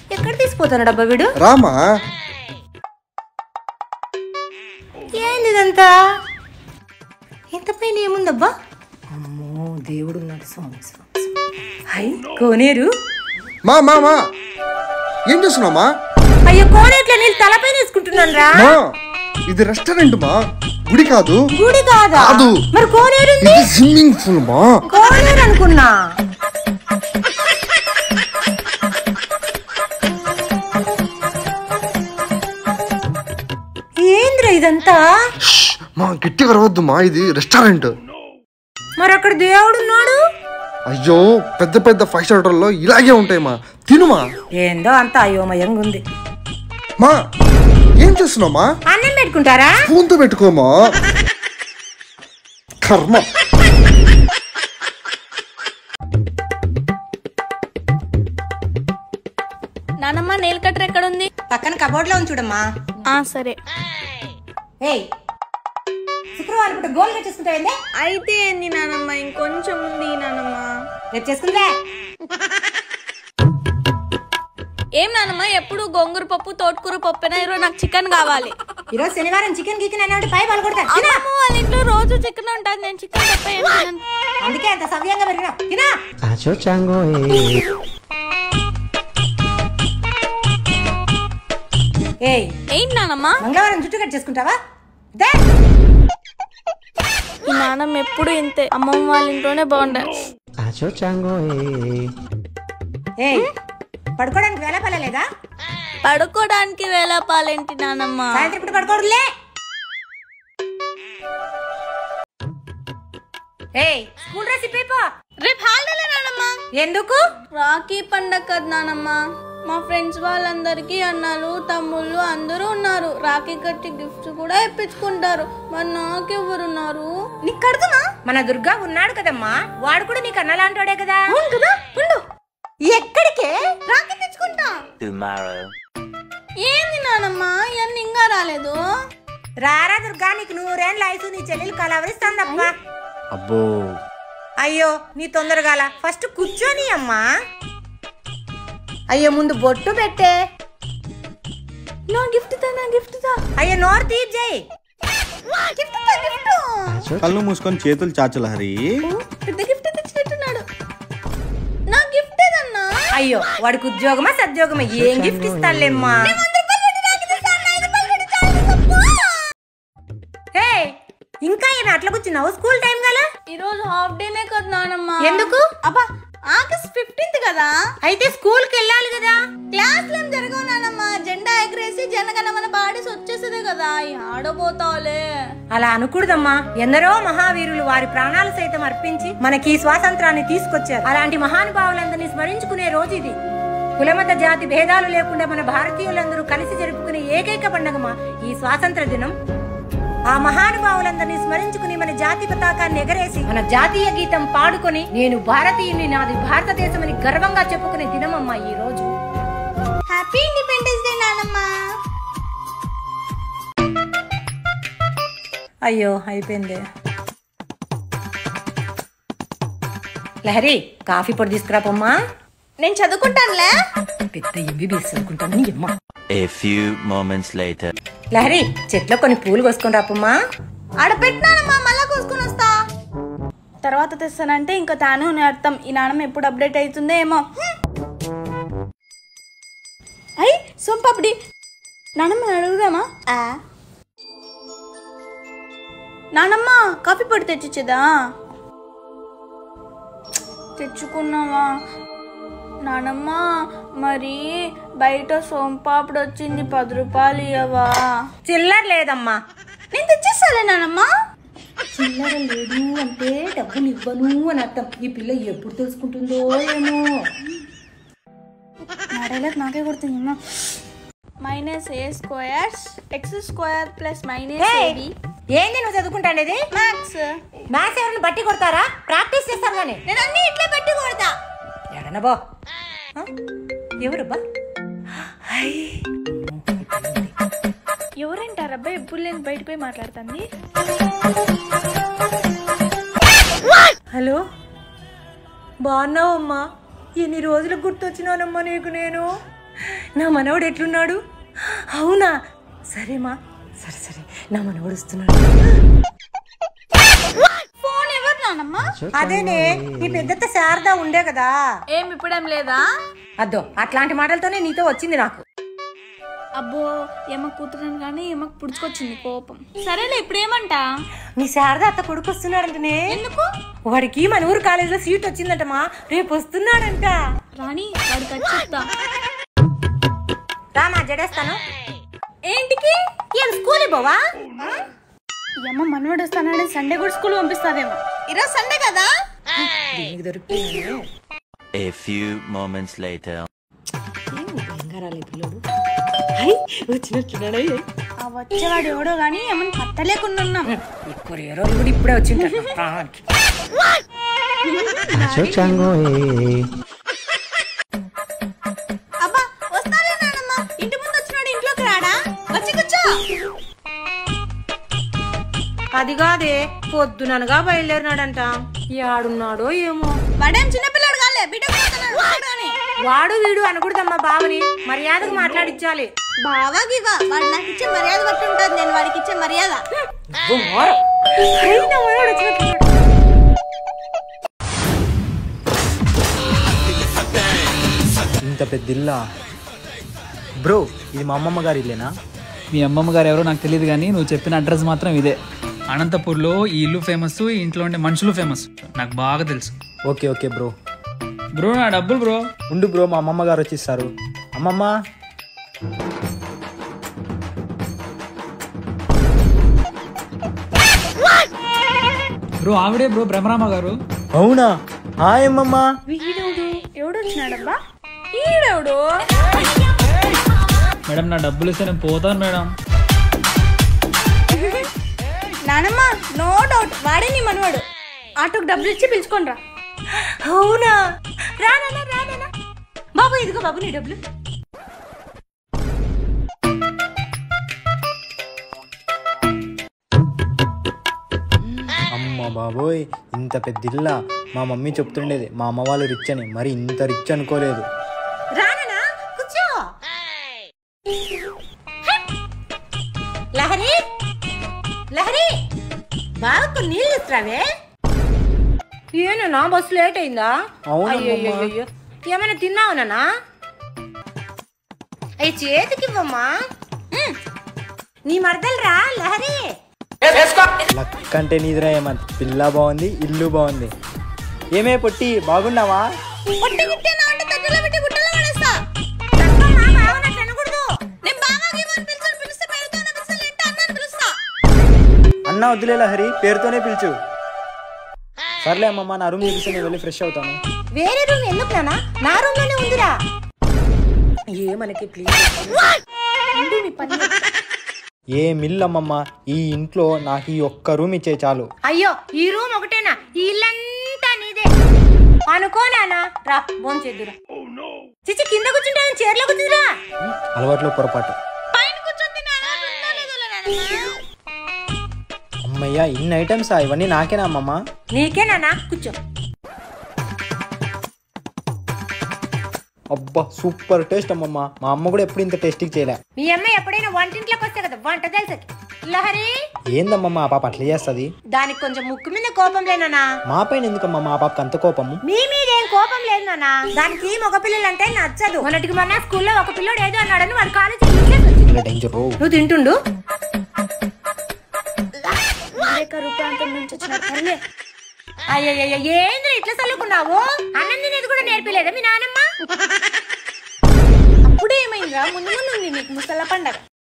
ఎక్కడ తీసిపోతున్నాడు అబ్బా వీడు రామా ఏంది ఇదంతా ఇంత పైన ఏముందబ్బా అమ్మో దేవుడు ఉన్నాడు స్వామి స్వామి స్వామి. హై కోనేరు మా మా మా ఏం చేస్తున్నామా అయ్యో కోనేట్లో నీళ్ళు తలపైన వేసుకుంటున్నాను రా మా ఇది రెస్టారెంట్ మా గుడి కాదు గుడి కాదా కాదు. మరి కోనేరు ఉంది ఇది స్విమ్మింగ్ పూల్ మా కోనేరు అనుకున్నా ఏంద్రా ఇదంతా ష్, మా గట్టిగా రవద్దు మా ఇది రెస్టారెంట్ మరి అక్కడ దేవుడు ఉన్నాడు అయ్యో పెద్ద పెద్ద ఫైవ్ స్టార్ హోటల్లో ఇలాగే ఉంటాయి మా తినుమా ఏందో అంతా అయోమయంగా ఉంది మా ఏం చేస్తున్నామా అన్నం పెట్టుకుంటారా ఫోన్తో పెట్టుకోమా కర్మ నానమ్మ నెయిల్ కట్టర్ ఎక్కడ ఉంది పక్కన కబోర్డ్ లో ఉంది చూడమ్మా ఆ సరే ఏయ్ శుక్రవారం పూట గోల్గా చేసుకుంటావేందే అయితే ఏంది నానమ్మ ఇంకొంచెం ఉంది నానమ్మ రేపు చేసుకుందే ఏం నానమ్మ ఎప్పుడు గోంగూర పప్పు తోటకూర పప్పునా ఈరోజు నాకు చికెన్ కావాలి ఈరోజు శనివారం చికెన్ గికెన్ అనేవాడి పై వాళ్ళు కొడతారు తినా అమ్మమ్మ వాళ్ళ ఇంట్లో రోజు చికెన్ ఉంటుంది నేను చికెన్ తప్ప ఏం తినను. అందుకే అంత సవ్యంగా పెరిగినా తినా Acho chango eh. ఏయ్ ఏంటి నానమ్మ మంగళవారం జుట్టు కట్ చేసుకుంటావా దే ఈ నానమ్మ ఎప్పుడు ఇంతే అమ్మమ్మ వాళ్ళ ఇంట్లోనే బాగుండే Acho chango eh. ఏయ్ పడుకోవడానికి వేళ పడలేదా పడుకోవడానికి వేళ పాలేంటి నానమ్మ సాయంత్రం ఇప్పుడు పడుకోవడులే ఏయ్ స్కూల్ డ్రెస్ ఇప్పేపో రేపు హాలిడేలే నానమ్మ ఎందుకు రాఖీ పండగ కదా నానమ్మ మా ఫ్రెండ్స్ వాళ్ళందరికీ అన్నలు తమ్ముళ్ళు అందరూ ఉన్నారు రాఖీ కట్టి గిఫ్ట్స్ కూడా ఇప్పించుకుంటారు మరి నాకెవరున్నారు నీకు కడుతున్నా మన దుర్గా ఉన్నాడు కదమ్మా వాడు కూడా నీకు అన్నలాంటోడే కదా అవును కదా ఉండు ఎక్కడికే రాఖీ తెచ్చుకుంటా tomorrow. ఏంది నానమ్మ ఇవన్నీ ఇంకా రాలేదు రారా దుర్గా నీకు నూరేళ్ళ వయసు నీ చెల్లెలు కలవరిస్తాందప్పా అబ్బో అయ్యో నీ తొందరగాల ఫస్ట్ కూర్చొని అమ్మా అయ్యో ముందు బొట్టు పెట్టే నా గిఫ్ట్ తా నా గిఫ్ట్ తా అయ్యో నోరు తీర్చేయి గిఫ్ట్ తా గిఫ్ట్ Acho కళ్ళు మూసుకొని చేతులు చాచల హరి పెద్ద గిఫ్ట్ తెచ్చినట్టున్నాడు నా గిఫ్ట్ ఏదన్నా అయ్యో వాడికి ఉద్యోగమా సద్యోగమా ఏం గిఫ్ట్ ఇస్తానులేమ్మా హే ఇంకా ఏమి అట్లా కూర్చున్నావు స్కూల్ టైం గల ఈ రోజు హాఫ్ డేనే కదా నానమ్మ ఎందుకు? అబ్బా ఆగస్ట్ ఫిఫ్టీన్త్ కదా అయితే స్కూల్ కి వెళ్ళాలి కదా క్లాస్ ఏం జరగవు నానమ్మ జెండా ఎగరేసి జనగణమన పాడేసి వచ్చేసేదే కదా ఈ ఆడబోతావులే అలా అనకూడదమ్మా ఎందరో మహావీరులు వారి ప్రాణాలు సైతం అర్పించి మనకి ఈ స్వాతంత్రాన్ని తీసుకొచ్చారు అలాంటి మహానుభావులందరినీ స్మరించుకునే రోజు ఇది కులమత జాతి భేదాలు లేకుండా మన భారతీయులందరూ కలిసి జరుపుకునే ఏకైక పండగమా ఈ స్వాతంత్ర దినం ఆ మహానుభావులందరినీ స్మరించుకుని మన జాతి పతాకాన్ని ఎగరేసి మన జాతీయ గీతం పాడుకొని నేను భారతీయుని నాది భారతదేశం అని గర్వంగా చెప్పుకునే దినమమ్మా ఈ రోజు హ్యాపీ ఇండిపెండెన్స్ డే నానమ్మ అయ్యో అయిపోయింది లహరి కాఫీ పొడి తీసుకురాపమ్మా నేను చదువుకుంటానులే పెద్ద ఎంబీబీఎస్ అనుకుంటాను నీ అమ్మ A few moments later. Lahari చెట్లో కొన్ని పూలు కోసుకొని రాపమ్మా ఆడ పెట్టినానమ్మా మళ్ళా కోసుకొని వస్తా తర్వాత తెస్తానంటే ఇంకా తాను అని అర్థం ఈ నాన్నమ్మ ఎప్పుడు అప్డేట్ అవుతుందో ఏమో అయ్యి సొంపప్పుడు నానమ్మ అడుగుదామా నానమ్మ కాఫీ పొడి తెచ్చిచ్చేదా తెచ్చుకున్నావా నానమ్మ మరి బయట సోంపాపుడు వచ్చింది పది రూపాయలు ఇవ్వవా చిల్లర లేదమ్మా నేను తెచ్చేస్తాలే నానమ్మ చిల్లర లేదు అంటే డబ్బులు ఇవ్వను అని అర్థం ఈ పిల్ల ఎప్పుడు తెలుసుకుంటుందో ఏమో నా డైలాగ్ నాకే కొడుతుంది అమ్మ minus A squares X square plus minus ఏయ్, ఏబి ఏంది నువ్వు చదువుకుంటానేది మ్యాక్స్ మ్యాథ్స్ ఎవరిని బట్టి కొడతారా ప్రాక్టీస్ చేస్తాను కానీ నేను అన్ని ఇట్లా పెట్టి కొడతా ఎడనబో ఆ? ఎవరబ్బా హై. ఎవరంటారబ్బా ఎప్పుడు లేని బయట పోయి మాట్లాడుతుంది హలో బాగున్నావమ్మా ఎన్ని రోజులకు గుర్తొచ్చినానమ్మా నీకు నేను నా మనవడు ఎట్లున్నాడు అవునా సరేమా సరే సరే నా మనవడు వస్తున్నాడు ఫోన్ ఎవరు నానమ్మ అదేనే నీ పెద్దత్త శారద ఉండే కదా ఏం ఇప్పుడేం లేదా అద్దో అట్లాంటి మాటలతోనే నీతో వచ్చింది నాకు అబ్బో ఏమకు కూతురని కానీ ఏమకు పుడుచుకొచ్చింది కోపం సరేలే ఇప్పుడు ఏమంటా నీ శారద అత్త కొడుకు వస్తున్నాడంటనే ఎందుకు వాడికి మన ఊరు కాలేజీలో సీట్ వచ్చిందటమా రేపు వస్తున్నాడంట రాణి వాడికి వచ్చి చెప్తా రామా జడేస్తాను ఏంటికి ఏం స్కూల్ పోవా ఈ అమ్మ మనవాడు వస్తానని సండే కూడా స్కూల్ పంపిస్తాదేమో ఈరోజు సండే కదా దీనికి దొరికిపోయింది A few moments later. బంగారాలే పిల్లడు హై వచ్చినట్టున్నాడు ఆ వచ్చేవాడు ఎవడో గానీ ఏమని పత్త లేకుండా ఉన్నాం ఈ కొరియర్ వాళ్ళు కూడా ఇప్పుడే వచ్చింటారు ప్రాణానికి Acho chango eh. అబ్బా వస్తాలే నానమ్మ ఇంటి ముందు వచ్చినాడు ఇంట్లోకి రాడా వచ్చి కూర్చో అది కాదే పొద్దుననగా బయలుదేరినాడంట యాడున్నాడో ఏమో వాడేం చిన్నపిల్లాడు కాలే బిడ్డ అని వాడు వీడు అనకూడదమ్మా బావని మర్యాదకు మాట్లాడించాలి బావా గివా వాడు నాకు ఇచ్చే మర్యాద బట్టి ఉంటుంది నేను వాడికి ఇచ్చే మర్యాద హై, నా మనవడు వచ్చినట్టున్నాడు. ఇంత పెద్ద ఇల్లా బ్రో ఇది మా అమ్మమ్మ గారి ఇల్లేనా మీ అమ్మమ్మ గారు ఎవరో నాకు తెలియదు కానీ నువ్వు చెప్పిన అడ్రస్ మాత్రం ఇదే అనంతపూర్లో ఈ ఇల్లు ఫేమస్ ఈ ఇంట్లో ఉండే మనుషులు ఫేమస్ నాకు బాగా తెలుసు ఓకే ఓకే బ్రో బ్రో నా డబ్బులు బ్రో ఉండు బ్రో మా అమ్మమ్మ గారు వచ్చిస్తారు అమ్మమ్మ బ్రో ఆవిడే బ్రో బ్రహ్మరామ గారు అవునా హాయ్ అమ్మమ్మ వీడెవడు ఎవడు వచ్చినాడబ్బా ఈడెవడు మేడం నా డబ్బులు ఇస్తే నేను పోతాను మేడం నానమ్మ నో డౌట్ వాడే నీ మనవాడు ఆటోకి డబ్బులు ఇచ్చి పిలుచుకోండి రా అవునా రానా రానా బాబు ఇదిగో బాబు నీ డబ్బులు అమ్మ బాబోయ్ ఇంత పెద్ద ఇల్లా మా మమ్మీ చెప్తుండేది మా అమ్మ వాళ్ళు రిచ్ అని మరి ఇంత రిచ్ అనుకోలేదు రానా కూర్చో లహరి లహరి బాగా నీళ్ళు ఇస్తావే ఏనా బస్సు లేట్ అయిందా అవునమ్మా. అయ్యయ్యయ్యో. ఏమైనా తిన్నావా నాన్న అయ్యి చేతికి ఇవ్వమ్మా ఉమ్. నీ మరదలు రా లహరి లక్ అంటే నీదిరా ఏమంత పిల్ల బాగుంది ఇల్లు బాగుంది ఏమే పొట్టి బాగున్నావా పొట్టి గిట్టే నా అంటే తట్టెలో పెట్టి గుట్టలో పడేస్తా తప్పమ్మా, బావనట్లు అనకూడదు. నేను బాగా గివని పిలిచాను పిలిస్తే పేరుతోనే పిలుస్తా లేదంటే అన్నాను పిలుస్తా అన్న వద్దులే లహరి పేరుతోనే పిలుచు సర్లే అమ్మమ్మ నా రూమ్ చూపిస్తే నేను వెళ్ళి ఫ్రెష్ అవుతాను వేరే రూమ్ ఎందుకు నాన్న నా రూమ్ లోనే ఉందిరా ఏ మనకి ప్లీజ్ ఉండు నీ పని ఏ మిల్ అమ్మమ్మ ఈ ఇంట్లో నాకు ఈ ఒక్క రూమ్ ఇచ్చే చాలు అయ్యో ఈ రూమ్ ఒకటేనా ఈ ఇల్లంతా నీదే అనుకోనానా రా బోన్ చేద్దురా చిచ్చి కింద కూర్చుంటా చీరలో కూర్చుందిరా అలవాట్లో పొరపాటు పైన కూర్చొని నాన్న ఉందో లేదో నాన్న అమ్మయ్య ఇన్ని ఐటమ్స్ ఇవన్నీ నాకేనా అమ్మమ్మ నీకేనా కూర్చో అబ్బా సూపర్ టేస్ట్ అమ్మమ్మ మా అమ్మ కూడా ఎప్పుడు ఇంత టేస్టీగా చేయలే మీ అమ్మ ఎప్పుడైనా వంటింట్లోకి వస్తే కదా వంట తెలుసకి లహరి ఏందమ్మమ్మ ఆ పాప అట్లా చేస్తుంది దానికి కొంచెం ముక్కు మీద కోపం లేనా మా పైన ఎందుకమ్మా మా పాపకి అంత కోపము మీ మీద ఏం కోపం లేదు నాన్న దానికి మగ పిల్లలంటే నచ్చదు మొన్నటికి మొన్న స్కూల్లో ఒక పిల్లోడు ఏదో అన్నాడని వాడు కాలేజీ ఇలా డేంజర్ రో నువ్వు తింటుండు వివేక ప్రాంతం నుంచి వచ్చిన తల్లే అయ్యయ్యో ఏంద్ర ఇట్లా చల్లుకున్నావు అన్నం తినేది కూడా నేర్పిలేదా మీ నానమ్మ అప్పుడే ఏమైందిరా ముందు ముందు ఉంది నీకు ముసల పండగ